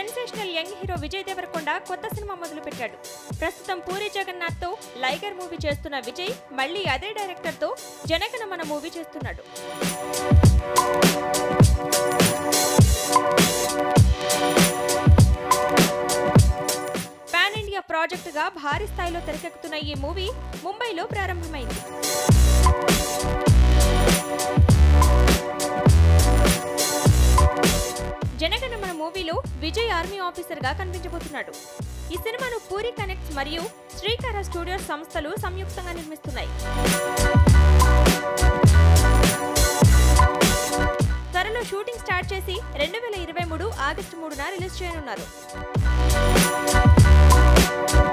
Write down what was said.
sensational young hero Vijay Devarakonda కొత్త సినిమా మొదలుపెట్టాడు ప్రస్తుతం పూరి జగన్నాథ్తో లైగర్ మూవీ చేస్తున్న విజయ్ మళ్ళీ అదే డైరెక్టర్తో జనగణమన మూవీ చేస్తున్నాడు పాన్ ఇండియా ప్రాజెక్టుగా భారీ స్థాయిలో తెరకెక్కుతున్న ఈ మూవీ ముంబైలో ప్రారంభమైంది జనగణమన మూవీలో విజయ్ ఆర్మీ ఆఫీసర్ గా కనిపించబోతున్నాడు ఈ సినిమాను పూరి కనెక్ట్స్ మరియు శ్రీకర స్టూడియోస్ సంస్థలు సంయుక్తంగా నిర్మిస్తున్నాయి త్వరలో షూటింగ్ స్టార్ట్ చేసి రెండు వేల ఇరవై మూడు ఆగస్టు మూడున రిలీజ్ చేయనున్నారు